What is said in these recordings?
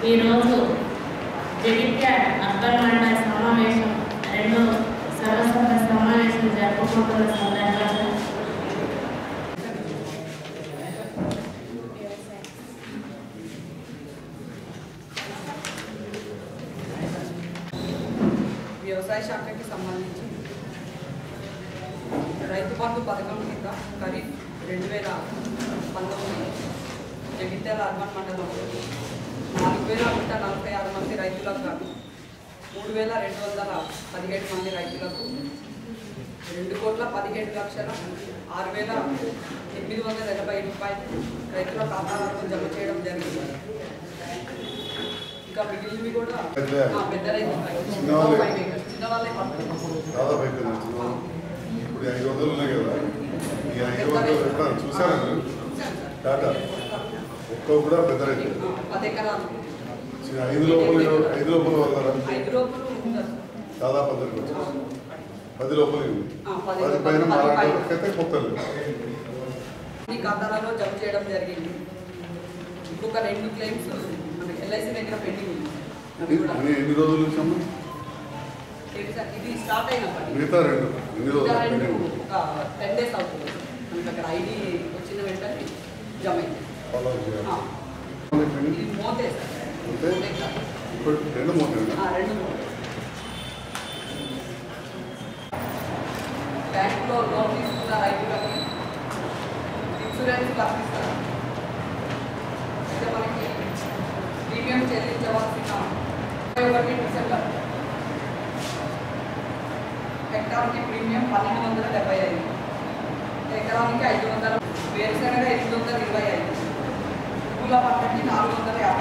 ఈరోజు జగిత్యాల అర్బన్ మండల సమావేశం రెండో సర్వసభ సమావేశం జరుపుకుంటున్న సందర్భంగా వ్యవసాయ శాఖకి సంబంధించి రైతు బంధు పథకం కింద ఖరీఫ్ రెండు వేల పంతొమ్మిది జగిత్యాల అర్బన్ మండలంలో నాలుగు వేల నూట నలభై ఆరు మంది రైతులకు గాను మూడు వేల రెండు వందల పదిహేడు మంది రైతులకు రెండు కోట్ల పదిహేడు లక్షల ఆరు వేల ఎనిమిది వందల ఎనభై రూపాయలు రైతుల ఖాతాలకు జమ చేయడం జరిగింది ఇంకా మిగిలినవి కూడా పెద్ద- ఆ, పెద్ద రైతులు చిన్నవాళ్ళే. చిన్న వాళ్ళే పడుతుంది దాదాపు అయిపోయింది చిన్న ఇప్పుడు ఐదు వందలు ఉన్నాయి కదా ఈ ఐదు వందలు ఎక్కడ చూసారా మీరు టాటా ఒక్కో కూడా పెద్ద రైతు పది ఎకరాలు చిన్న ఐదు లోపల ఐదు లోపల వస్తారా ఐదు లోపల ఉంటారు దాదాపు అందరికి వచ్చి పది లోపల ఇవి. ఆ, పది పది లోపల, పైన పది పైన. మాట్లాడకపోతే కొత్తలు ఈ ఖాతాలలో జమ చేయడం జరిగింది ఇంకొక రెండు క్లెయిమ్స్ మనకి ఎల్ఐసి దగ్గర పెండింగ్ ఉంది అవి కూడా ఎన్ని ఎన్ని రోజుల నుంచి అమ్మా ఏంటి సార్, ఇది స్టార్ట్ అయినప్పటి మిగతా రెండు ఎన్ని రోజులు ఇంకా రెండు పెండింగ్? ఒక టెన్ డేస్ అవుతుంది మనకి అక్కడ ఐడి వచ్చిన వెంటనే జమ అయింది ఫాలో చేయాలి. ఆ, పెండింగ్? ఇది మోతే సార్ మోతే? మోతే కాదు. ఇప్పుడు రెండు మోతాయి ఆ, రెండు మోతే బ్యాంకులో లోన్ తీసుకున్న రైతులకి ఇన్సూరెన్స్ వర్తిస్తారు అయితే మనకి ప్రీమియం చెల్లించవలసిన ముప్పై ఒకటి డిసెంబర్ హెక్టార్కి ప్రీమియం పన్నెండు వందల డెబ్బై ఐదు ఎకరానికి ఐదు వందల వేరుశనగ ఎనిమిది వందల ఇరవై ఐదు పూల పంటకి నాలుగు వందల యాభై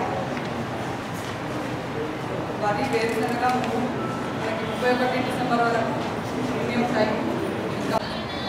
వరి వేరుశనగ మూడు మనకి ముప్పై ఒకటి డిసెంబర్ వరకు ప్రీమియం టైం ఇంకా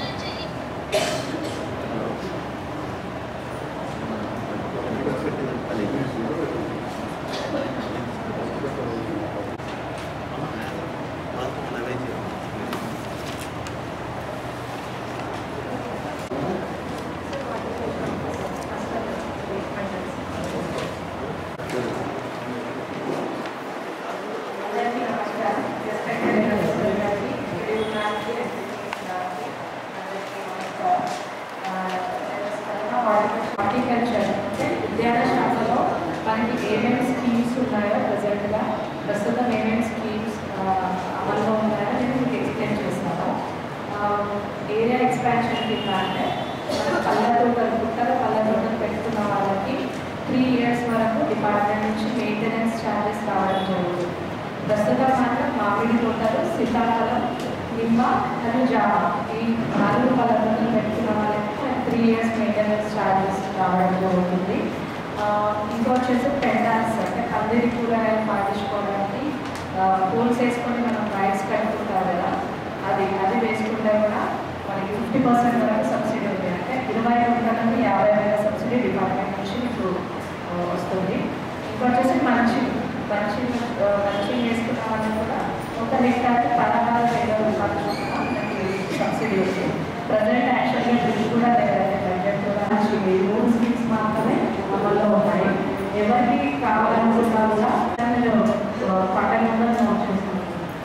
హార్టికల్చర్ అంటే విద్యాలయ శాఖలో మనకి ఏమేమి స్కీమ్స్ ఉన్నాయో ప్రజెంట్గా ప్రస్తుతం ఏమేమి స్కీమ్స్ అమల్లో ఉన్నాయో నేను మీకు ఎక్స్ప్లెయిన్ చేస్తాను ఏరియా ఎక్స్పాన్షన్ కింద అంటే మన పల్లెటూరు పుట్టలు పల్లెటూరు పెట్టుకున్న వాళ్ళకి త్రీ ఇయర్స్ వరకు డిపార్ట్మెంట్ నుంచి మెయింటెనెన్స్ ఛార్జెస్ రావడం జరుగుతుంది ప్రస్తుతం మాత్రం మామిడి తోటలు సీతాఫలం నిమ్మ మరియు జామ ఈ నాలుగు పళ్ళను పెట్టుకున్న వాళ్ళకి త్రీ ఇయర్స్ మెయింటెనెన్స్ ఛార్జెస్ రావడం జరుగుతుంది ఆ, ఇంకా వచ్చేసి పెండాల్స్ అంటే కందిరి కూరగాయలు పాటించుకోవడానికి పూల్స్ వేసుకొని మనం రైస్ కట్టుకుంటాం కదా అది అది వేసుకుంటే కూడా మనకి ఫిఫ్టీ పర్సెంట్ వరకు సబ్సిడీ ఉంది అంటే ఇరవై రూపాయల నుండి యాభై వేల సబ్సిడీ డిపార్ట్మెంట్ నుంచి మీకు ఆ, వస్తుంది ఇంకా వచ్చేసి మంచి మంచి మంచి వేసుకున్న వాళ్ళకి కూడా ఒక హెక్టార్కి పదహారు వేల రూపాయల చొప్పున మనకి సబ్సిడీ ఉంది ప్రజెంట్ యాక్చువల్గా బిల్ కూడా లేదు బడ్జెట్ కూడా మంచి ఈ మూడు స్కీమ్స్ మాత్రమే అమల్లో ఉన్నాయి ఎవరికి కావాలనుకున్నా కూడా దాన్ని పట్టణంలో నోట్ చేస్తున్నాం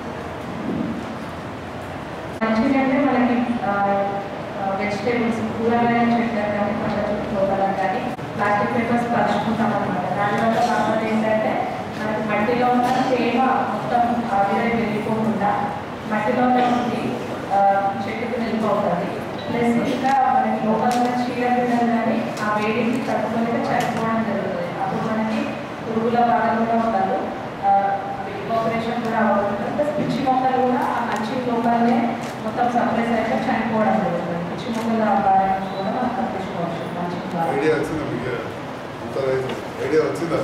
మంచిగా అంటే మనకి వెజిటేబుల్స్ కూరగాయల చెట్లు కానీ పండ్ల చెట్లు కానీ ప్లాస్టిక్ పేపర్స్ పరుచుకుంటాం అనమాట దానివల్ల కాకపోతే ఏంటంటే మనకి మట్టిలో ఉన్న తేమ మొత్తం ఆవిరై వెళ్ళిపోకుండా మట్టిలోనే ఉండి ఆ, చెట్టుకు వెళ్ళిపోతుంది ప్లస్ ఇంకా మనకి లోపల ఉన్న చీడపీడలు కానీ ఆ వేడికి తట్టుకోలేక చనిపోవడం జరుగుతుంది అప్పుడు మనకి పురుగుల బాధ కూడా ఉండదు ఇవాపరేషన్ కూడా అవ్వకుండా ప్లస్ పిచ్చి మొక్కలు కూడా ఆ మంచి లోపలనే మొత్తం సప్లైస్ అయితే చనిపోవడం జరుగుతుంది పిచ్చి మొక్కల బారి నుంచి కూడా మనం తప్పించుకోవచ్చు మంచి ద్వారా ఐడియా వచ్చిందా మీకు అంత రైతు ఐడియా వచ్చిందా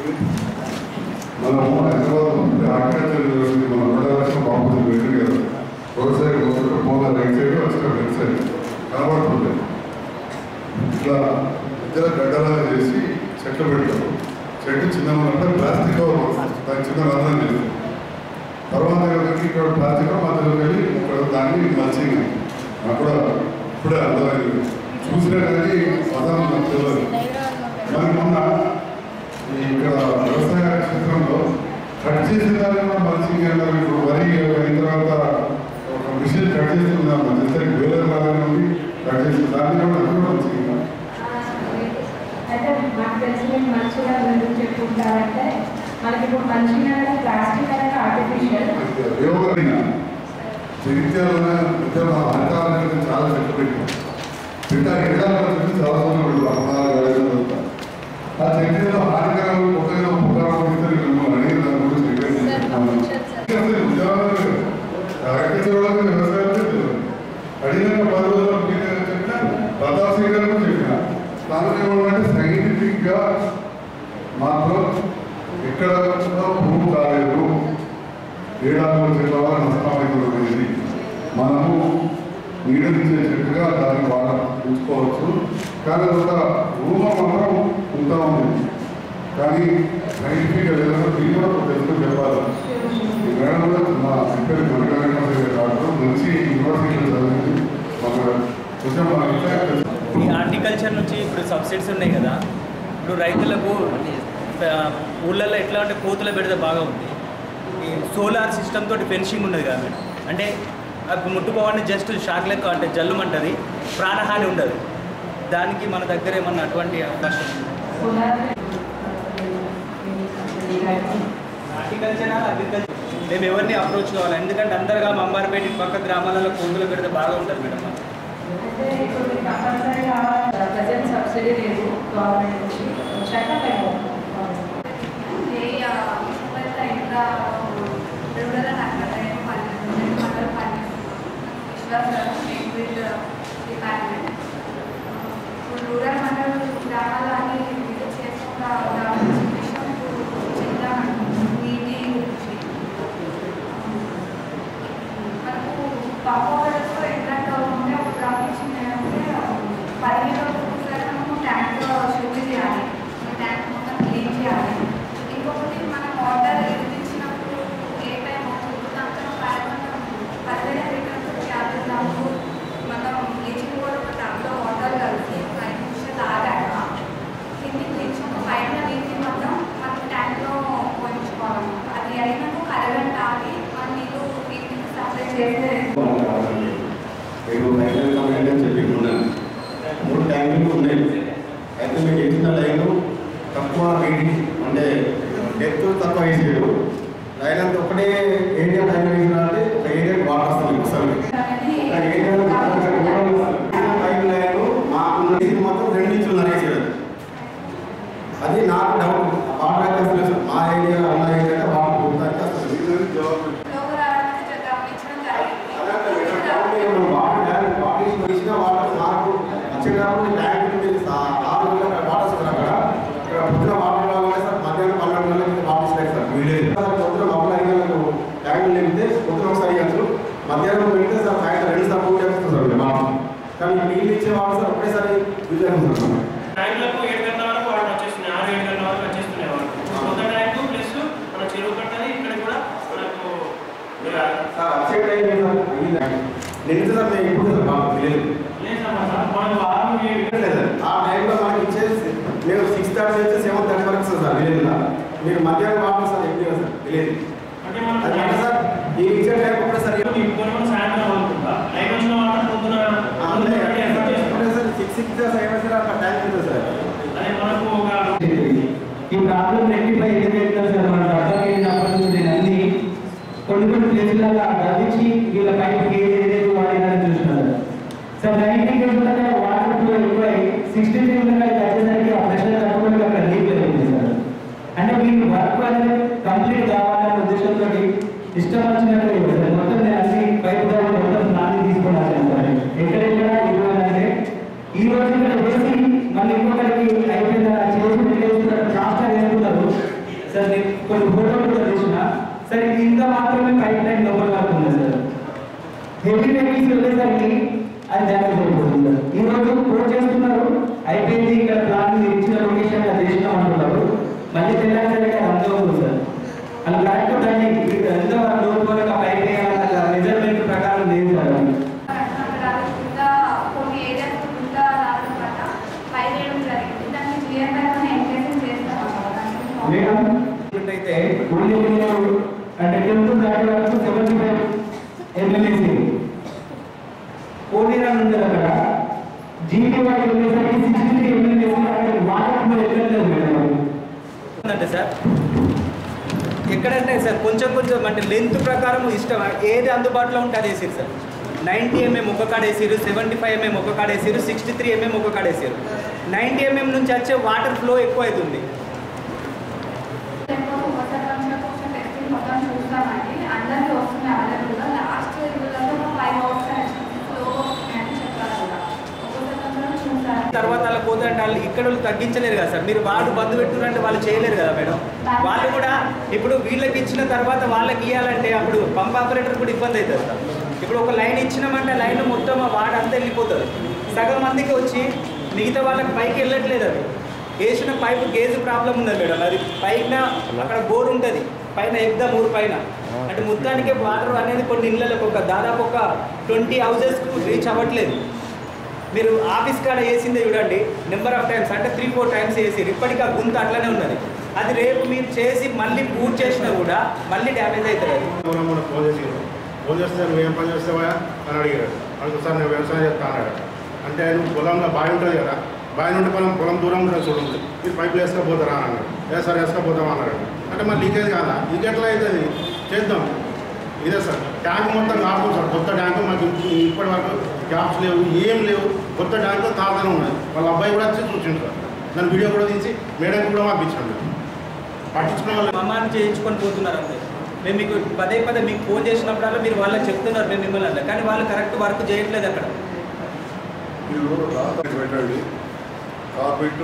మనము హైదరాబాద్ హార్టికల్చర్ యూనివర్సిటీ మన రెండు లక్షల బాంబులు పెట్టింది కదా రోడ్ సైడ్ పోతుంటే పోగా రైట్ సైడ్ వచ్చిన లెఫ్ట్ సైడ్ కనబడుతుంది ఇట్లా ఇద్దరు గడ్డలాగా చేసి చెట్లు పెడతారు చెట్టు చిన్నగా ఉన్నప్పుడు ప్లాస్టిక్ కవర్ వస్తుంది. దానికి చిన్న రంధ్రం చేస్తారు తర్వాత వెళ్ళి ఇక్కడ ప్లాస్టిక్ మధ్యలో వెళ్ళి ఇక్కడ దాన్ని మంచిగా నాకు కూడా ఇప్పుడే అర్థమైంది చూసినా కానీ పదం నాకు తెలియదు మరి మొన్న ఈ ఇక్కడ వ్యవసాయ క్షేత్రంలో కట్ చేసిన దాన్ని కూడా మల్చింగ్ అంటారు ఇప్పుడు వరి అయిన తర్వాత ఒక మిషన్ కట్ చేస్తున్నాం మధ్యస్థరికి వేలర్ లాగానే ఉంది కట్ చేసిన దాన్ని కూడా అది కూడా మల్చింగ్ అయితే నాకు తెలిసి మీకు మంచిగా ఎందుకు చెప్పుకుంటారంటే మనకి ఇప్పుడు మంచిగా ప్లాస్టిక్ అనేది ఆర్టిఫిషియల్ యోగమైన జగిత్యాల ఇద్దరు మా హరితాలని చాలా చెట్లు పెట్టాం పెట్టా ఏడాది నుంచి చాలా మంది పెడతారు పద్నాలుగు ఐదు చదువుతారు ఆ చెట్లలో హానికరం కొత్తగా పుట్టాలు ఇద్దరు మిమ్మల్ని అడిగిన దాని గురించి అసలు ఉద్యోగాలు లేవు. అగ్రికల్చర్ వాళ్ళకి వ్యవసాయం తెలియదు అడిగినాక పది రోజులు మీరు చెప్పిన ప్రతాప్ సింగ్ గారు కూడా చెప్పిన దానిలో ఏమంటే సైంటిఫిక్ గా మాత్రం ఎక్కడ కూడా భూమి కాలేదు ఏడాది చెట్ల వల్ల నష్టమైనది మనము నీడనిచ్చే చెట్టుగా దాన్ని వాడ ఉంచుకోవచ్చు కానీ ఒక రూపం మాత్రం ఉంటా ఉంది కానీ సైంటిఫిక్ ఏదైనా దీన్ని కూడా కొంచెం ఎక్కువ చెప్పాలి ఈ మేడం కూడా మా చెప్పేది మనగానే డాక్టర్ మంచి యూనివర్సిటీలో చదివింది మన కొంచెం మన ఇంట్లో ఈ హార్టికల్చర్ నుంచి ఇప్పుడు సబ్సిడీస్ ఉన్నాయి కదా ఇప్పుడు రైతులకు ఆ, ఊళ్ళల్లో ఎట్లా అంటే కోతుల బెడద బాగా ఉంది ఈ సోలార్ సిస్టమ్ తోటి ఫెన్సింగ్ ఉన్నది కదా మేడం అంటే అది ముట్టుకోవాలని జస్ట్ షాక్ లెక్క అంటే జల్లుమంటది ప్రాణహాని ఉండదు దానికి మన దగ్గర ఏమన్నా అటువంటి అవకాశం ఉందా? సోలార్ హార్టికల్చర్ అగ్రికల్చర్ మేము ఎవరిని అప్రోచ్ కావాలి ఎందుకంటే అందరుగా మంబారపేట ఇటు పక్క గ్రామాలలో కోతుల బెడద బాగా ఉంటుంది మేడం అంటే ఇప్పుడు మీకు కంపల్సరీగా ప్రజెంట్ సబ్సిడీ లేదు గవర్నమెంట్ నుంచి వచ్చాక మేము రూరల్ మండల గ్రామాలని విజిట్ చేసుకుంటా విషయం చెప్తామండి నీటి గురించి మనకు పప్పు ఇంట్రాక్ట్ అవుతుంటే ఒక గమనించింది ఏంటంటే పదిహేను ఒకసారి మనము ట్యాంక్ శుద్ధి చేయాలి ట్యాంక్ మొత్తం క్లీన్ చేయాలి ఇంకొకటి మనం వాటర్ ఎదిరించినప్పుడు ఏ టైం అవుతుంది దాంతో పదకొండు పదిహేను లీటర్స్ యాభై గ్రాములు మనం బ్లీచింగ్ కూడా ఒక టబ్లో వాటర్ కలిసి ఒక ఐదు నిమిషాలు ఆగాక కిందికి తెచ్చి ఒక పైన నీటిని మాత్రం మనం ట్యాంక్లో పోయించుకోవాలన్నమాట అది అయినాక ఒక అరగంట ఆగి ఆ నీళ్ళు ఇంటికి సప్లై చేస్తే మీకు రైల్వే కంప్లైంట్ అని చెప్పి ఉన్నాను మూడు ట్యాంకులు ఉన్నాయి అయితే మీకు ఇచ్చిన లైన్ తక్కువ రీడింగ్ అంటే డెత్ తక్కువ వేసేయడు లైన్ అంతా ఒకటే ఏరియా లైన్ వేసినారంటే ఒక ఏరియా వాటర్ వస్తుంది ఒకసారి ఒక ఏరియాలో లైన్ లైన్ మాకున్న ఇది మొత్తం రెండు ఇంచులు నరేసాడు అది నాకు డౌట్ వాటర్ అయితే అసలు లేదు. మా ఏరియాలో ఉన్న ఏరియా వాటర్ పోతానికి అసలు లేదు. లోపల రావడానికి గమనించడం జరిగింది మధ్యాహ్నం పెడితే సార్ సాయంత్రం రెండు సార్లు పూజ చేస్తుంది సార్ మాకు కానీ నీళ్ళు ఇచ్చే వాళ్ళు సార్ ఒకటేసారి యూజ్ చేస్తుంది సార్ ట్యాంకులకు ఏడు గంటల వరకు వాటర్ వచ్చేస్తున్నాయి ఆరు ఏడు గంటల వరకు వచ్చేస్తున్నాయి వాటర్ కొత్త ట్యాంకు ప్లస్ మన చెరువు కట్టని ఇక్కడ కూడా మనకు సార్ అప్సెట్ అయింది సార్ నిన్న సార్ నేను ఇప్పుడు సార్ మాకు తెలియదు లేదు సార్ మనకు వారం ఏడు లేదు సార్. ఆ టైంలో మనకి ఇచ్చేసి మేము సిక్స్ థర్టీ నుంచి సెవెన్ థర్టీ వరకు సార్ విలేజ్లో మీరు మధ్యాహ్నం వాటర్ సార్ ఎక్కువ సార్ తెలియదు అంటే అది అంటే మనకు సార్ ఈ ఇచ్చే టైం ఒకటేసారి ఇప్పుడు మనం సాయంత్రం అనుకుంటా నైట్ వచ్చిన వాటర్ పొద్దున అంటే పొద్దున ఏర్పాటు చేసుకుంటాం. Sir six six seven sir అట్లా టైం ఉంటుంది సార్ అదే మనకు ఒక ఈ ప్రాబ్లం రెక్టిఫై ఎందుకు అవుతుంది సార్ మన అర్థం అయినప్పటి నుంచి నేను అన్ని కొన్ని కొన్ని ప్లేసులలో గర్వించి వీళ్ళ పైపు గేజ్ ఏదైతే వాడినారని చూస్తున్నారు సార్ నైన్టీ గేజ్ ఉండగా వాటర్ ఫ్లో ఎక్కువై సిక్స్టీ త్రీ ఉండగా ఇది వచ్చేసరికి ఆ ప్రెషర్ తక్కువ అక్కడ లీక్ పెరుగుతుంది సార్ అంటే మీకు వర్క్ అనేది కంప్లీట్ కావాలనే ఉద్దేశంతో ఇష్టం వచ్చినట్టు ఇవ్వదు సార్ మొత్తం నేను అన్ని పైపు ద్వారా మొత్తం నాని తీసుకున్నాను సార్ ఎక్కడెక్కడ ఇవ్వాలంటే ఈ రోజు ఇక్కడ వేసి మళ్ళీ ఇంకొకరికి అయిపోయిందా చేసి వెళ్ళేస్తున్నారు ట్రాన్స్ఫర్ చేస్తున్నారు సార్ నేను కొన్ని ఫోటోలు కూడా చూసిన సార్ ఇది ఇంత మాత్రమే పైప్ లైన్ లోపల వరకు ఉంది సార్ హెవీ వెహికల్స్ వెళ్ళేసరికి అది డ్యామేజ్ అయిపోతుంది సార్ ఈ రోజు కోట్ చేస్తున్నారు అయిపోయింది ఇక్కడ ప్లాన్ మీరు ఇచ్చిన లొకేషన్ అది చేసినాం అంటున్నారు మళ్ళీ తెల్లారిసరికి అది అంతా ఉంది సార్ అలా కరెక్ట్ దాన్ని ఎంత లోపు వరకు ఆ పైప్ వేయాలన్న మెజర్మెంట్ ప్రకారం లేదు సార్ అది. కింద కొన్ని ఏరియాస్ కింద రావడం వల్ల పై వేయడం జరిగింది దాన్ని క్లియర్ గా ఎన్కేసింగ్ చేస్తాం మేడం అయితే అంటే టెన్త్ దాటి వరకు సెవెంటీ ఫైవ్ ఎంఎల్ఏసీ కోనేరా ఉండదు అక్కడ జీటీ వాడికి వెళ్ళేసరికి సిక్స్టీ త్రీ ఎంఎల్ఏసీ అక్కడ వాటర్ ఫ్లో ఎక్కట్లేదు మేడం అంటే సార్ ఎక్కడంటే సార్ కొంచెం కొంచెం అంటే లెంత్ ప్రకారం ఇష్టం ఏది అందుబాటులో ఉంటే అది వేసారు సార్ నైంటీ ఎంఎం ఒక కాడ వేసారు సెవెంటీ ఫైవ్ ఎంఎం ఒక కాడ వేసారు సిక్స్టీ త్రీ ఎంఎం ఒక కాడ వేసారు నైంటీ ఎంఎం నుంచి వచ్చే వాటర్ ఫ్లో ఎక్కువ అవుతుంది టెంపో ఒకసారి కొంచెం టెస్టింగ్ మొత్తం చూస్తామండి అందరికీ వస్తున్నాయి అవైలబుల్గా లాస్ట్ వీళ్ళలో ఫైవ్ అవర్స్ స్లో వస్తున్నాయని చెప్పారు కూడా ఒక్కొక్కరి కొంచెం చూస్తాను తర్వాత అలా పోతుంటే వాళ్ళు ఇక్కడ వాళ్ళు తగ్గించలేరు కదా సార్ మీరు వాడు బంద్ పెట్టున్నారంటే వాళ్ళు చేయలేరు కదా మేడం వాళ్ళు కూడా ఇప్పుడు వీళ్ళకి ఇచ్చిన తర్వాత వాళ్ళకి ఇవ్వాలంటే అప్పుడు పంప్ ఆపరేటర్ కూడా ఇబ్బంది అవుతుంది సార్ ఇప్పుడు ఒక లైన్ ఇచ్చినామంటే లైన్ మొత్తం ఆ వాడు అంతా వెళ్ళిపోతుంది సగం మందికి వచ్చి మిగతా వాళ్ళకి పైకి వెళ్ళట్లేదు అది వేసిన పైపు గేజ్ ప్రాబ్లం ఉన్నది మేడం అది పైన అక్కడ బోర్ ఉంటుంది పైన ఎగ్దాం ఊరు పైన అంటే మొత్తానికి వాటర్ అనేది కొన్ని ఇళ్ళకి ఒక దాదాపు ఒక ట్వంటీ హౌజెస్కు రీచ్ అవ్వట్లేదు మీరు ఆఫీస్ కాడ వేసిందే చూడండి నెంబర్ ఆఫ్ టైమ్స్ అంటే త్రీ ఫోర్ టైమ్స్ వేసి ఇప్పటికీ ఆ గుంత అట్లనే ఉన్నది అది రేపు మీరు చేసి మళ్ళీ పూర్తి చేసినా కూడా మళ్ళీ డ్యామేజ్ అవుతుంది అది మనం మనం ఫోన్ చేసి ఫోన్ చేస్తే నువ్వు ఏం పని చేస్తావా అని అడిగాడు అందుకు సార్ నేను వ్యవసాయం చేస్తా అన్నాడు అంటే నువ్వు పొలంలో బావి ఉంటుంది కదా బావి నుండి పొలం పొలం దూరం ఉంటుంది చూడండి మీరు పైపులు వేసుకపోతారా అని అన్నాడు ఏ సార్ వేసుకపోతామా అన్నాడు అంటే మరి లీకేజ్ కాదా లీక్ ఎట్లా అవుతుంది చేద్దాం ఇదే సార్ ట్యాంక్ మొత్తం కాదు సార్ కొత్త ట్యాంక్ మాకు ఇప్పు- ఇప్పటి వరకు గ్యాప్స్ లేవు ఏం లేవు కొత్త ట్యాంక్ తాతనే ఉన్నది వాళ్ళ అబ్బాయి కూడా వచ్చి చూసిండు సార్ దాని వీడియో కూడా తీసి మేడం కూడా మాకు ఇచ్చాడు పట్టించుకున్న వాళ్ళు మమ్మాన్ని చేయించుకొని పోతున్నారు అంతే మేము మీకు పదే పదే మీకు ఫోన్ చేసినప్పుడల్లా మీరు వాళ్ళకి చెప్తున్నారు మేము మిమ్మల్ని అన్న కానీ వాళ్ళు కరెక్ట్ వర్క్ చేయట్లేదు అక్కడ మీరు రాత్రి పెట్టండి కాపీటు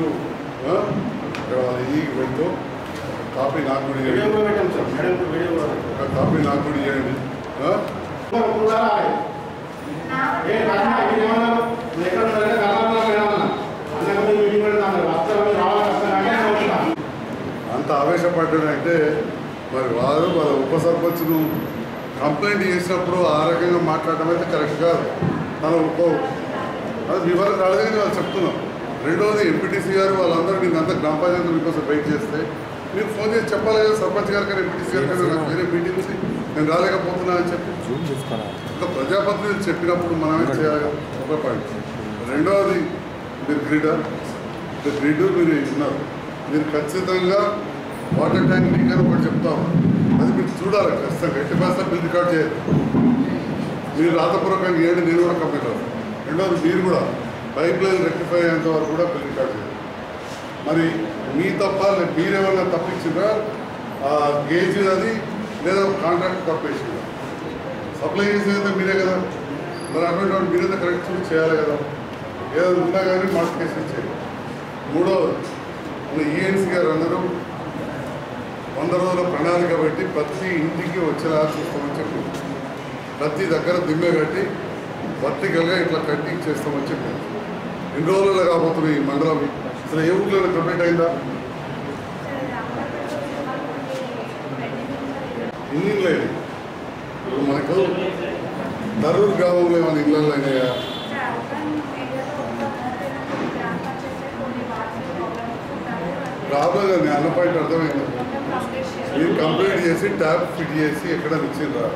ఈ పెట్టు కాపీ నాకు కూడా వీడియో ఇవ్వండి కూడా పెట్టాం సార్ మేడం కూడా వీడియో కూడా పెట్టాం. ఒక కాపీ నాకు కూడా ఇవ్వండి ఆ? ఇప్పుడు కూడా ఏ కన్నా ఇది ఏమన్నారు? నువ్వు ఎక్కడ ఉన్నారంటే కర్ణాటకలో పోయినామన్నా. అన్నాక మీరు మీటింగ్ పెడతాను. వస్తారు, మీరు రావాలి, వస్తారు అంటే నేను వస్తున్నా. అంత ఆవేశపడ్డాడంటే మరి వారు వాళ్ళ ఉప సర్పంచ్ను కంప్లైంట్ చేసినప్పుడు ఆ రకంగా మాట్లాడడం అయితే కరెక్ట్ కాదు తన ఉప అది వివరం అడగని వాళ్ళు చెప్తున్నాం రెండవది ఎంపీటీసీ గారు వాళ్ళందరూ నేను అంతా గ్రామ పంచాయతీ మీకోసం వెయిట్ చేస్తే మీరు ఫోన్ చేసి చెప్పాలి కదా సర్పంచ్ గారు కానీ ఎంపీటీసీ గారు కానీ నాకు వేరే మీటింగ్ ఉంది నేను రాలేకపోతున్నా అని చెప్పి ఒక ప్రజాప్రతినిధులు చెప్పినప్పుడు మనమే చేయాలి ఒక పాయింట్ రెండవది మీరు గ్రిడర్ మీరు గ్రిడ్ మీరు ఉన్నారు మీరు ఖచ్చితంగా వాటర్ ట్యాంక్ లీక్ అని ఒకటి చెప్తాం అది మీరు చూడాలి ఖచ్చితంగా ఎట్టి పర్సెంట్ బిల్ రికార్డ్ చేయదు మీరు రాతపూర్వకంగా ఏడు నేను కూడా కంప్లీట్ అవుతాను రెండవది మీరు కూడా పైప్ లైన్ రెక్టిఫై అయ్యేంత వరకు కూడా బిల్ రికార్డ్ చేయాలి మరి మీ తప్ప లే- మీరేమన్నా తప్పించిందా ఆ గేజ్ అది లేదా కాంట్రాక్ట్ తప్పేసిందా సప్లై చేసేది మీరే కదా మరి అటువంటి వాడు మీరైతే కరెక్ట్ చూసి చేయాలి కదా ఏదో ఉన్నా కానీ మోడిఫికేషన్ చేయాలి మూడవది మన ఈఎన్సీ గారు అందరూ వంద రోజుల ప్రణాళిక పెట్టి ప్రతి ఇంటికి వచ్చేలా చూస్తామని చెప్పి ప్రతి దగ్గర దిమ్మె కట్టి వర్టికల్గా ఇట్లా కట్టి చేస్తామని చెప్పి ఎన్ని రోజులలో కాబోతున్నాయి ఈ మండలం అసలు ఏ ఊర్లో కంప్లీట్ అయిందా ఇన్ని లేదు ఇప్పుడు మనకు దరూర్ గ్రామంలో ఏమైనా ఇళ్ళల్లో అయినాయా ప్రాబ్లం కానీ అన్న పాయింట్ అర్థమైంది మీరు కంప్లీట్ చేసి ట్యాప్ ఫిట్ చేసి ఎక్కడ ఇచ్చిండ్రా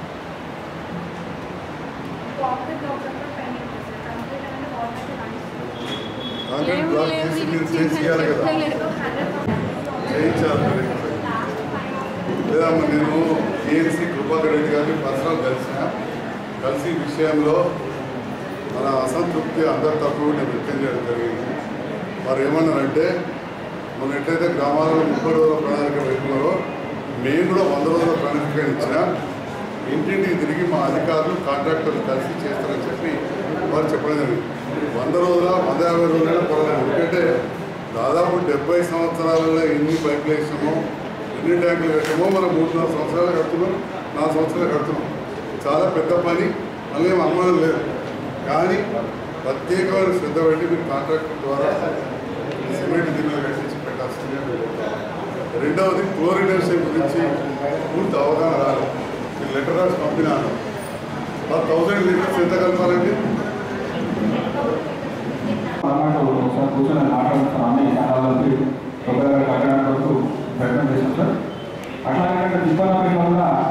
కాంక్రీట్ బ్లాక్ చేసి మీరు చేసి ఇవ్వాలి కదా చేయించాలి లేదమ్మా నేను ఏఎన్సీ కృపాకర్ రెడ్డి గారిని పర్సనల్ కలిసిన కలిసి ఈ విషయంలో మన అసంతృప్తి అందరి తరఫున నేను వ్యక్తం చేయడం జరిగింది వారు ఏమన్నారంటే మనం ఎట్లయితే గ్రామాలలో ముప్పై రోజుల ప్రణాళిక పెట్టుకున్నారో మేము కూడా వంద రోజుల ప్రణాళిక ఇచ్చిన ఇంటింటికి తిరిగి మా అధికారులు కాంట్రాక్టర్లు కలిసి చేస్తారని చెప్పి వారు చెప్పడం జరిగింది వంద రోజుల వంద యాభై రోజులైనా పర్వాలేదు ఎందుకంటే దాదాపు డెబ్బై సంవత్సరాలలో ఎన్ని పైపులు వేసామో ఎన్ని ట్యాంకులు కట్టామో మనం మూడు నాలుగు సంవత్సరాలు కడుతున్నాం నాలుగు సంవత్సరాలు కడుతున్నాం చాలా పెద్ద పని మళ్ళీ ఏం అనుమానం లేదు కానీ ప్రత్యేకమైన శ్రద్ధ పెట్టి మీరు కాంట్రాక్టర్ ద్వారా సిమెంట్ దిమ్మలు కట్టించి పెట్టాల్సిందే రెండవది క్లోరినేషన్ గురించి పూర్తి అవగాహన రాలేదు మీరు లెటర్ రాసి పంపినాను ఆ థౌసండ్ లీటర్స్ ఎంత కలపాలండి అన్నమాట ఒకసారి కూర్చొని మాట్లాడుతాం అన్ని చాలా కలిపి ఒకవేళ కట్టడానికి వరకు ప్రయత్నం చేశాం సార్ అట్లాగే తిప్పనపల్లి వల్ల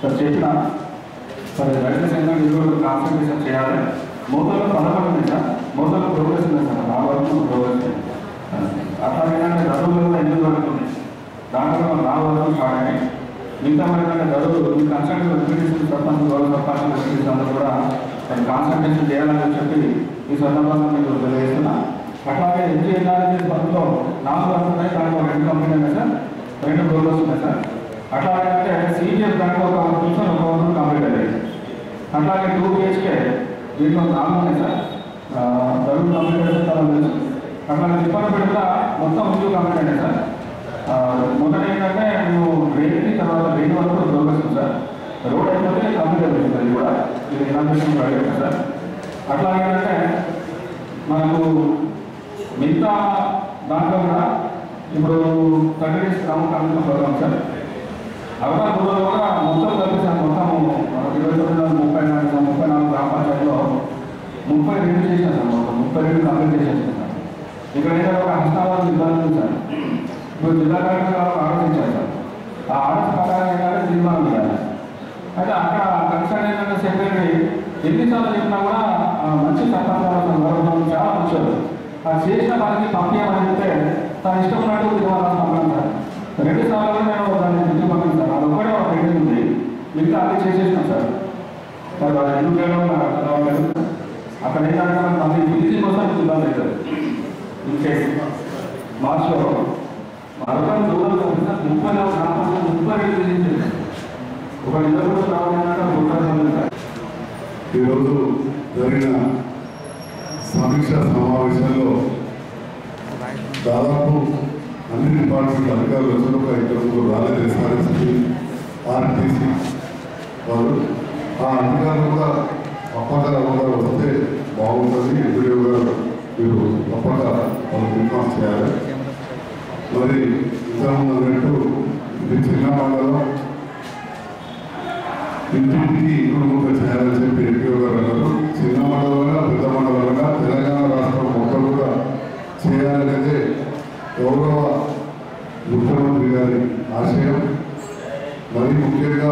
సార్ చెప్పిన సార్ రైతు సంఘం ఈరోజు కాన్సన్ట్రేషన్ చేయాలి మూతలో పదకొండు ఉంది సార్ మూతలో ప్రోగ్రెస్ ఉంది సార్ నా వరకు ప్రోగ్రెస్ ఉంది. అట్లాగే చదువులు కూడా ఎనిమిది వరకు ఉంది దాంట్లో మన నాలుగు వరకు స్టార్ట్ అయినాయి మిగతా మరి చదువులు ఈ కన్సల్ట్ వెంకటేశ్వర సర్పంచ్ గౌరవ సర్పంచ్ వెంకటేశ్వర అందరూ కూడా మరి కాన్సన్ట్రేషన్ చేయాలని చెప్పి ఈ సందర్భంగా మీకు తెలియజేస్తున్నా అట్లాగే ఎన్జీ ఎన్ఆర్జీ పనుల్లో నాలుగు వరకు ఉన్నాయి దాంట్లో రెండు కంపెనీ ఉన్నాయి సార్ రెండు ప్రోగ్రెస్ ఉన్నాయి సార్ అట్లాగే అంటే సీనియర్ దాంట్లో ఒక నిమిషం ఒక వరకు కంప్లీట్ అయ్యాయి అట్లాగే టూ బిహెచ్కే దీంట్లో నాలుగు ఉన్నాయి సార్ ఆ, దరువు కంప్లీట్ అయితే చాలా తెలుసు అట్లాగే తిప్పని పెడతా మొత్తం ముందు కంప్లీట్ అయ్యాయి సార్ ఆ, మొదట ఏంటంటే మేము డ్రైన్ తర్వాత డ్రైన్ వరకు ప్రోగ్రెస్ ఉంది సార్ రోడ్ అయిపోతే కంప్లీట్ అయిపోతుంది అది కూడా ఇది ఇనాగ్రేషన్ ప్రాజెక్ట్ సార్ అట్లా ఏంటంటే మనకు మిగతా దాంట్లో కూడా ఇప్పుడు థర్టీ డేస్ గ్రామ కమిషన్ ప్రోగ్రామ్ సార్ అవగా రోజులు కూడా మొత్తం కలిపి సార్ మొత్తం ఇరవై తొమ్మిది వందల ముప్పై నాలుగు ముప్పై నాలుగు గ్రామ పంచాయతీలో ముప్పై రెండు చేశాను సార్ మొత్తం ముప్పై రెండు కంప్లీట్ చేసేసాను సార్ ఇక్కడ ఏంటంటే ఒక హస్తావాదం ఇబ్బంది ఉంది సార్ ఇప్పుడు జిల్లా కలెక్టర్ గారు ఆలోచించారు సార్ ఆ ఆలోచన ప్రకారం ఏంటంటే తీర్మానం చేయాలి అయితే అక్కడ కన్సర్న్ ఏంటంటే సెక్రటరీ ఎన్నిసార్లు చెప్పినా కూడా ఆ, మంచి సత్తాంశాలు గౌరవం చాలా మంచివారు అది చేసిన పనికి పంపించమని చెప్తే తన ఇష్టం ఉన్నట్టు తీర్మానం పంపించారు రెండు సార్లు కూడా నేను దాన్ని తిరిగి పంపించాను అది ఒకటే ఒక పెండింగ్ ఉంది మిగతా అన్ని చేసేసినాం సార్ మరి వాళ్ళు ఎందుకు చేయడం నాకు అర్థం కావట్లేదు అక్కడ ఏంటంటే మనకి మళ్ళీ ఫినిషింగ్ కోసం ఇబ్బంది అవుతుంది ఇన్ కేసు మార్చిలో అరవై దూరం సార్ ముప్పై నాలుగు గ్రామాలు ముప్పై రెండు ఫినిషింగ్ ఒక ఇద్దరు కూడా రావాలంటే ముప్పై మంది సార్ ఈరోజు జరిగిన సమీక్ష సమావేశంలో దాదాపు అన్ని డిపార్ట్మెంట్ అధికారులు వచ్చిన ఒక ఇద్దరు ముగ్గురు రాలేదు ఎస్ఆర్ఎస్పి ఆర్టీసీ వాళ్ళు ఆ అధికారులు కూడా తప్పక కూడా వస్తే బాగుంటుంది ఎంపీడీ గారు మీరు తప్పక వాళ్ళు ఇన్ఫార్మ్ చేయాలి మరి ఇంతకుముందు అన్నట్టు ఇది చిన్న మండలం ఇంటింటికి ఇప్పుడు ముక్క చేయాలని చెప్పి ఎంపీ గారు అన్నారు చిన్న మండలంగా పెద్ద మండలంగా తెలంగాణ రాష్ట్రం మొత్తం కూడా చేయాలనేదే గౌరవ ముఖ్యమంత్రి గారి ఆశయం మరి ముఖ్యంగా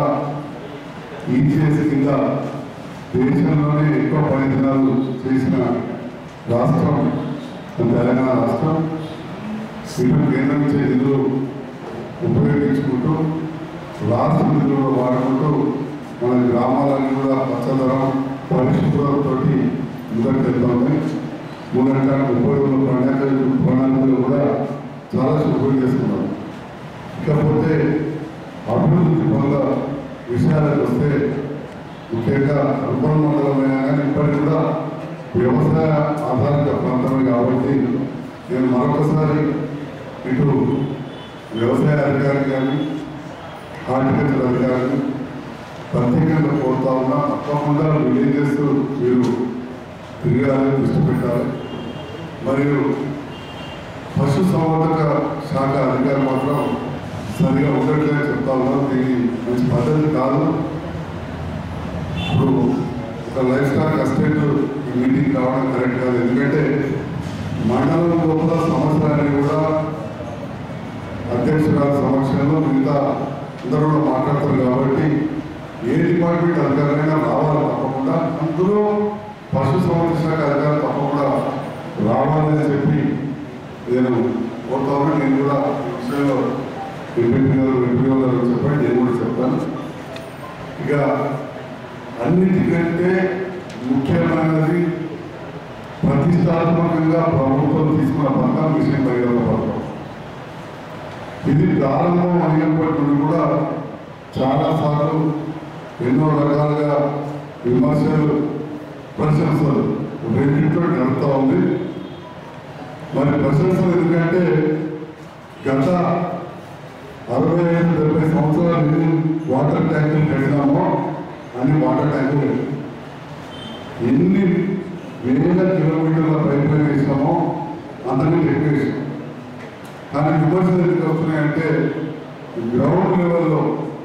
ఈసీఎస్ కింద దేశంలోనే ఎక్కువ పని దినాలు చేసిన రాష్ట్రం మన తెలంగాణ రాష్ట్రం ఇటు కేంద్రం ఇచ్చే నిధులు ఉపయోగించుకుంటూ రాష్ట్ర నిధులు వాడుకుంటూ మన గ్రామాలన్నీ కూడా పచ్చదనం పరిశుభ్రతతో ముందరికి వెళ్తుంది మూడంటే ముప్పై రోజుల ప్రణాళిక ప్రణాళికలు కూడా చాలా శుభ్రం చేస్తున్నారు ఇకపోతే అభివృద్ధి పనుల విషయాలకు వస్తే ముఖ్యంగా అర్బన్ మండలమైనా కానీ ఇప్పటికి కూడా వ్యవసాయ ఆధారిత ప్రాంతమే కాబట్టి నేను మరొకసారి ఇటు వ్యవసాయ అధికారి కానీ హార్టికల్చర్ అధికారులు ప్రత్యేకంగా కోరుతా ఉన్నా తప్పకుండా విలేజెస్ మీరు తిరగాలి దృష్టి పెట్టాలి మరియు పశు సంవర్ధక శాఖ అధికారి మాత్రం సరిగా ఉండట్లేదు చెప్తా ఉన్నారు దీని మంచి పద్ధతి కాదు ఇప్పుడు ఒక లైఫ్ స్టాక్ అసిస్టెంట్ ఈ మీటింగ్ రావడం కరెక్ట్ కాదు ఎందుకంటే మండలం లోపల సమస్యలన్నీ కూడా అధ్యక్షురాల సమక్షంలో మిగతా అందరూ కూడా మాట్లాడతారు కాబట్టి ఏ డిపార్ట్మెంట్ అధికారులైనా రావాలి తప్పకుండా అందులో పశు సంవర్ధక శాఖ అధికారులు తప్పకుండా రావాలని చెప్పి నేను కోరుతా ఉన్నా నేను కూడా ఈ విషయంలో ఎంపీ గారు ఎంపీ గారు చెప్పండి నేను కూడా చెప్తాను ఇక అన్నిటికంటే ముఖ్యమైనది ప్రతిష్టాత్మకంగా ప్రభుత్వం తీసుకున్న పథకం విషయం పరిగణ పథకం ఇది ప్రారంభం అయినప్పటి నుండి కూడా చాలాసార్లు ఎన్నో రకాలుగా విమర్శలు ప్రశంసలు రెండింటితో నడుస్తూ ఉంది మరి ప్రశంసలు ఎందుకంటే గత అరవై ఐదు డెబ్బై సంవత్సరాలు ఎన్ని వాటర్ ట్యాంకులు కట్టినామో అన్ని వాటర్ ట్యాంకులు లేవు. ఎన్ని వేల కిలోమీటర్ల పైప్ లైన్ వేసినామో అంతనే ఎక్కువ వేసినాం కానీ విమర్శలు ఎందుకు వస్తున్నాయంటే గ్రౌండ్ లెవెల్లో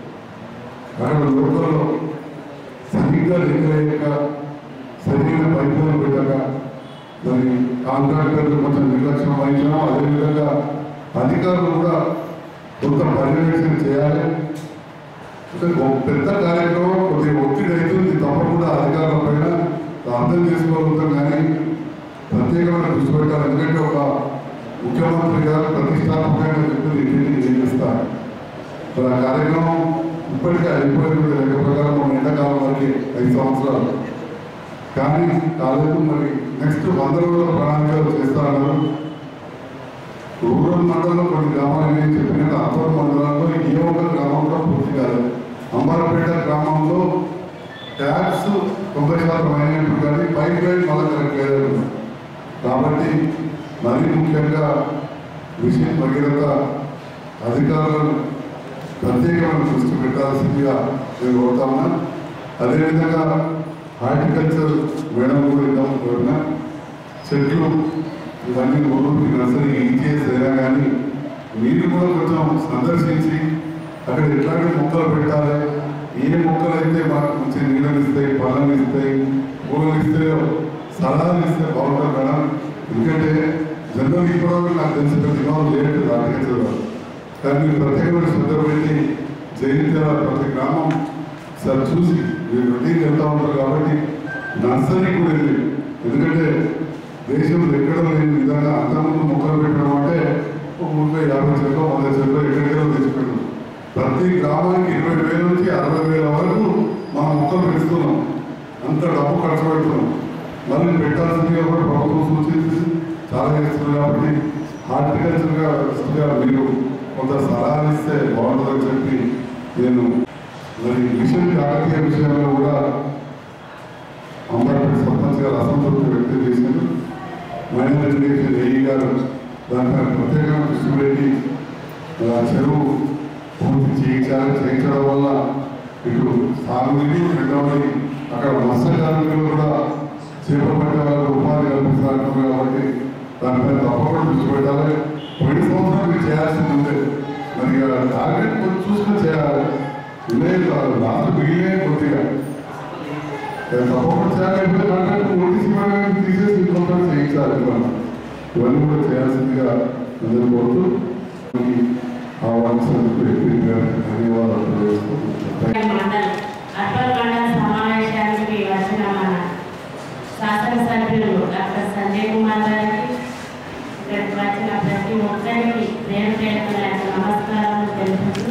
అక్కడ లోకల్లో సరిగ్గా లేక సరైన పైపులను పెట్టక మరి కాంట్రాక్టర్లు కొంచెం నిర్లక్ష్యం వహించడం అదేవిధంగా అధికారులు కూడా కొంత పర్యవేక్షణ చేయాలి అంటే ఒక పెద్ద కార్యక్రమం కొద్దిగా ఒత్తిడి అవుతుంది తప్పకుండా అధికారుల పైన అర్థం చేసుకోగలుగుతాం కానీ ప్రత్యేకమైన దృష్టి పెట్టాలి ఎందుకంటే ఒక ముఖ్యమంత్రి గారు ప్రతిష్టాత్మకంగా చెప్పింది ఇంటిని ఏం చేస్తారు మరి ఆ కార్యక్రమం ఇప్పటికే అయిపోయింది లెక్క ప్రకారం మన ఎండాకాలం వరకు ఐదు సంవత్సరాలు కానీ కాలేదు మరి నెక్స్ట్ వంద రోజుల ప్రణాళికలు చేస్తారన్నారు రూరల్ మండలంలో కొన్ని గ్రామాలు నేను చెప్పినట్టు అప్పర్ మండలంలో ఏ ఒక్క గ్రామం కూడా పూర్తి కాలేదు అంబారపేట గ్రామంలో ట్యాక్స్ తొంభై శాతం అయినట్టు కానీ పైప్ లైన్ మళ్ళీ కరెక్ట్ లేదు కాబట్టి మరీ ముఖ్యంగా విషయం భగీరథ అధికారులను ప్రత్యేకమైన దృష్టి పెట్టాల్సిందిగా నేను కోరుతా ఉన్నా అదేవిధంగా హార్టికల్చర్ మేడం కూడా ఇద్దాం కోరిన చెట్లు ఇవన్నీ ఊరికి నర్సరీ ఈజీఎస్ అయినా కానీ మీరు కూడా కొంచెం సందర్శించి అక్కడ ఎట్లాంటి మొక్కలు పెట్టాలి ఏ మొక్కలు అయితే మాకు మంచి నీళ్ళని ఇస్తాయి పళ్ళని ఇస్తాయి పూలను ఇస్తాయో సలహాలు ఇస్తే బాగుంటుంది మేడం ఎందుకంటే జనరల్ ఇప్పుడు నాకు తెలిసి ప్రతి వాళ్ళు లేదు హార్టికల్చర్ వాళ్ళు కానీ మీరు ప్రత్యేకమైన శ్రద్ధ పెట్టి జయంత్యాల ప్రతి గ్రామం సార్ చూసి మీరు రొటీన్ వెళ్తూ ఉంటారు కాబట్టి నర్సరీ కూడా వెళ్ళి ఎందుకంటే దేశంలో ఎక్కడ లేని విధంగా అంతకుముందు మొక్కలు పెట్టడం అంటే ఒక ముప్పై యాభై చెట్లు వంద చెట్లు ఎక్కడికైనా తెచ్చిపెట్టాం ప్రతి గ్రామానికి ఇరవై వేల నుంచి అరవై వేల వరకు మనం మొక్కలు పెంచుతున్నాం అంత డబ్బు ఖర్చు పెడుతున్నాం మళ్ళీ పెట్టాల్సిందిగా కూడా ప్రభుత్వం సూచించి చాలా చేస్తుంది కాబట్టి హార్టికల్చర్గా గా మీరు కొంత సలహాలు ఇస్తే బాగుంటుందని చెప్పి నేను మరి మిషన్ కాకతీయ విషయంలో కూడా అంబర్పేట సర్పంచ్ గారు అసంతృప్తి వ్యక్తం చేశారు మైనర్ ఎడ్యుకేషన్ ఏఈ గారు దానిపైన ప్రత్యేకంగా దృష్టి పెట్టి ఆ చెరువు పూర్తి చేయించాలి చేయించడం వల్ల ఇటు సాగునీరు రెండవది అక్కడ మత్స్య కార్మికులు కూడా చేపలు పట్టే వాళ్ళకు ఉపాధి కల్పిస్తున్నారు కాబట్టి దానిపైన తప్పకుండా దృష్టి పెట్టాలి పోయిన సంవత్సరం మీరు చేయాల్సింది ఉంది మరి ఇక టార్గెట్ కొంచెం చూసుకొని చేయాలి లేదు లాస్ట్ మిగిలే కొద్దిగా ఇక తప్పకుండా చేయాలి టార్గెట్ నోటీస్ ఇవ్వడానికి తీసేసి ఇంకొక చేయించాలి మనం ఇవన్నీ కూడా చేయాల్సిందిగా అందరూ కోరుతూ ఈ ఆహ్వానించినందుకు ఎంపీ గారికి ధన్యవాదాలు తెలియజేస్తున్నాను మండల్ అర్బన్ మండల్ సమావేశానికి వచ్చిన మన శాసనసభ్యులు డాక్టర్ సంజయ్ కుమార్ గారికి ఇక్కడికి వచ్చిన ప్రతి ఒక్కరికి పేరు పేరున నమస్కారం తెలుపుతూ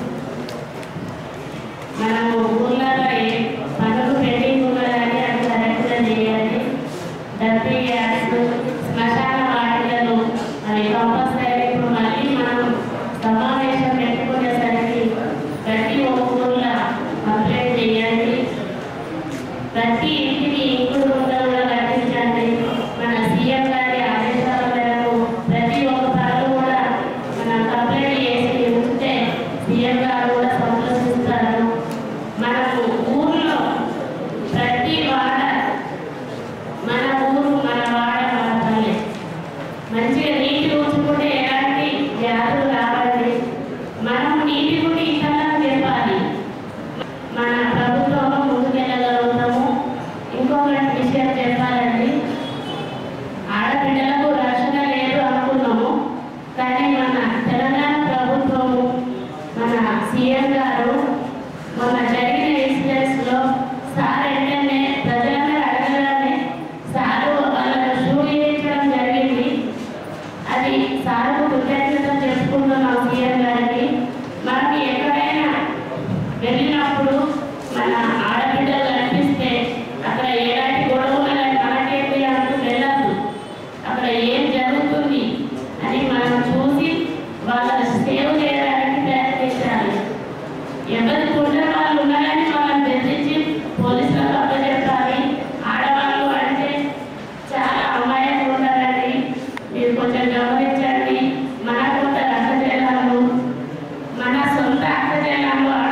మనము ఊర్లలో ఏ పనులు పెండింగ్ ఉన్నది కానీ అది కరెక్ట్గా చేయాలి డబ్బీ గ్యాస్ శ్మశాన వాటికలు అవి కంపల్సరీ ఇప్పుడు మళ్ళీ మనం సమావేశం పెట్టుకునేసరికి ప్రతి ఒక్క ఊర్లో కంప్లైంట్ చేయండి ప్రతి ఇంటికి ఇంకుడు గుంటలు కూడా కట్టించండి మన సీఎం గారి ఆదేశాల మేరకు ప్రతి ఒక్క పనులు కూడా మనం కంప్లైంట్ చేసి ఉంటే సీఎం గారు కూడా సంతోషిస్తారు మనము ఊర్లో ప్రతి వాడ మన ఊరు మన వాడ మన పల్లె మంచిగా నీటి ఉంచుకుంటే ఎలాంటి వ్యాధులు రావండి మనం నీటి గుడి ఇతరులకు చెప్పాలి మన ప్రభుత్వం ముందుకెళ్ళగలుగుతాము ఇంకొకటి విషయం చెప్పాలండి ఆడబిడ్డలకు రక్షణ లేదు అనుకున్నాము కానీ మన తెలంగాణ ప్రభుత్వము మన సీఎం గారు మొన్న జరిగిన ఇన్సిడెంట్స్ లో సార్ వెంటనే ప్రజలందరూ అడగగానే సారు వాళ్ళను షూట్ చేయించడం జరిగింది అది సారు కృతజ్ఞతలు చెప్పుకుంటున్నాం సీఎం గారికి మనకి ఎక్కడైనా వెళ్ళినప్పుడు మన ఆడబిడ్డలు కనిపిస్తే అక్కడ ఎలాంటి గొడవ ఉన్నదని మనకేంటి అంటూ వెళ్ళద్దు అక్కడ ఏం జరుగుతుంది అని మనం చూసి వాళ్ళని సేవ్ చేయడానికి ప్రయత్నించాలి ఎవరి కుండ వాళ్ళు ఉన్నారని వాళ్ళని బెదిరించి పోలీసులకు అప్పచెప్పాలి ఆడవాళ్ళు అంటే చాలా అమ్మాయిలు ఉన్నారండి మీరు కొంచెం గమనించండి మన కొంత అక్క జిల్లాలు మన సొంత అక్క జిల్లాలో